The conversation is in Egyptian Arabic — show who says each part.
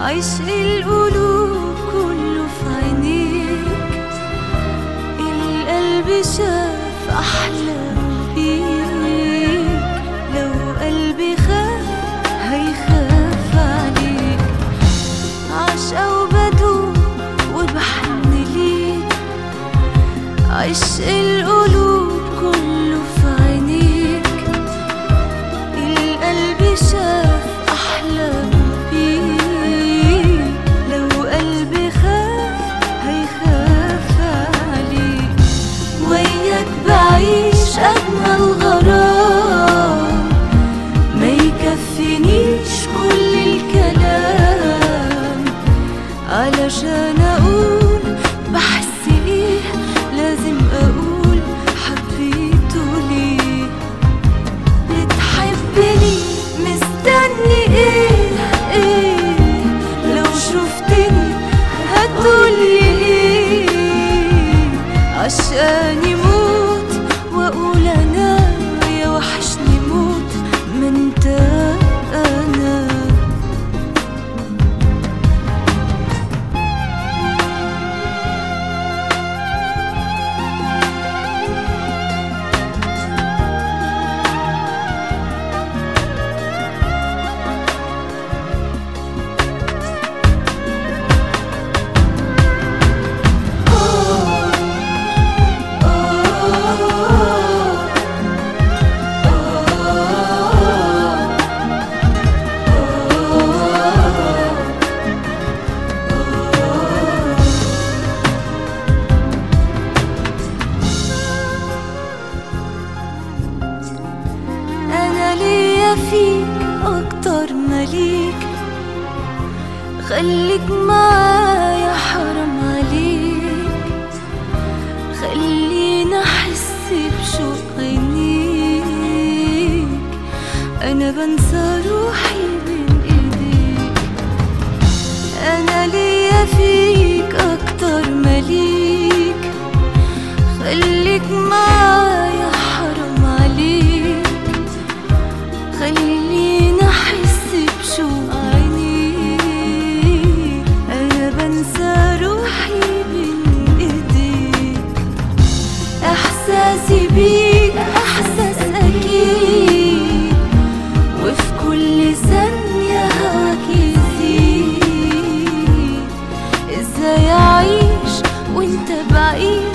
Speaker 1: عشق القلوب كله في عينيك القلب شاف أحلام بيك لو قلبي خاف هيخاف عليك عشقة وبدوب وبحن ليك عشق القلوب كله في عينيك القلب شاف أحلام بيك لو قلبي خاف هيخاف عليك وياك بعيش أجمل غرام ما يكفينيش كل الكلام علشان أقول بحس إيه لازم أقول حبيته ليه بتحبني مستني ايه ايه لو شفتني هتقولي ايه عشاني موت واقول انا يا وحشني موت ما انت انا انا ليا فيك اكتر مليك خليك معايا حرام عليك خلينا احس بشوق عينيك انا بنسى روحي بين ايديك انا ليا فيك اكتر مليك خليك معايا حرام عليك خلينا احس بشوق عينيك انا بنسى روحي بين ايديك احساسي بيك احساس اكيد وفي كل ثانية هواك يزيد ازاي اعيش وانت بعيد